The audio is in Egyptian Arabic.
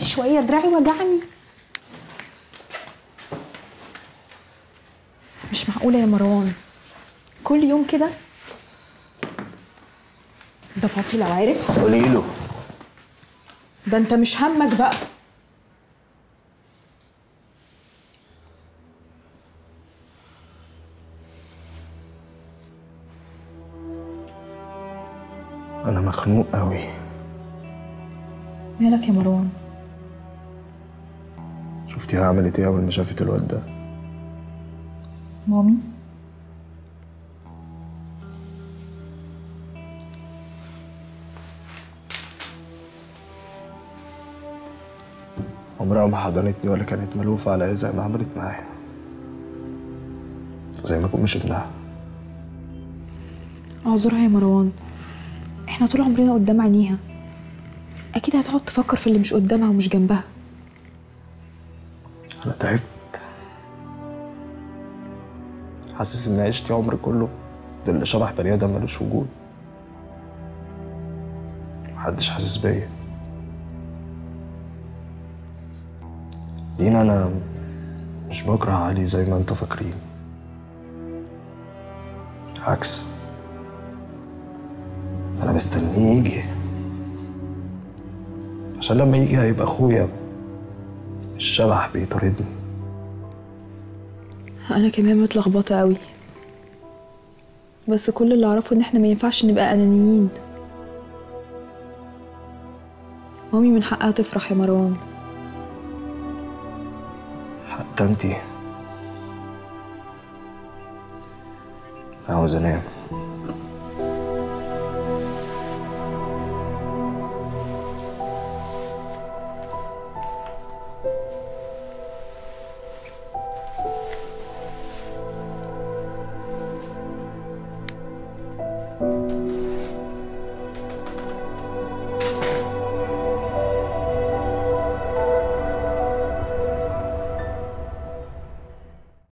شويه دراعي وجعني مش معقوله يا مروان كل يوم كده ده بابي لو عارف قولي له ده انت مش همك بقى انا مخنوق قوي مالك يا مروان شفتيها عملت ايه اول ما شافت الواد ده مامي عمرها ما حضنتني ولا كانت ملوفة عليا زي ما عملت معايا زي ما اكون مش ابنها اعذرها يا مروان احنا طول عمرنا قدام عينيها اكيد هتقعد تفكر في اللي مش قدامها ومش جنبها انا تعبت حاسس اني عشت عمري كله ده اللي شبح بني ادم ملوش وجود محدش حاسس بيا لينا انا مش بكره علي زي ما انتوا فاكرين عكس انا مستنيه يجي عشان لما يجي هيبقى اخويا مش شبح بيطاردني انا كمان متلخبطه قوي بس كل اللي اعرفه ان احنا ما ينفعش نبقى انانيين مامي من حقها تفرح يا مروان حتى انتي عاوز انام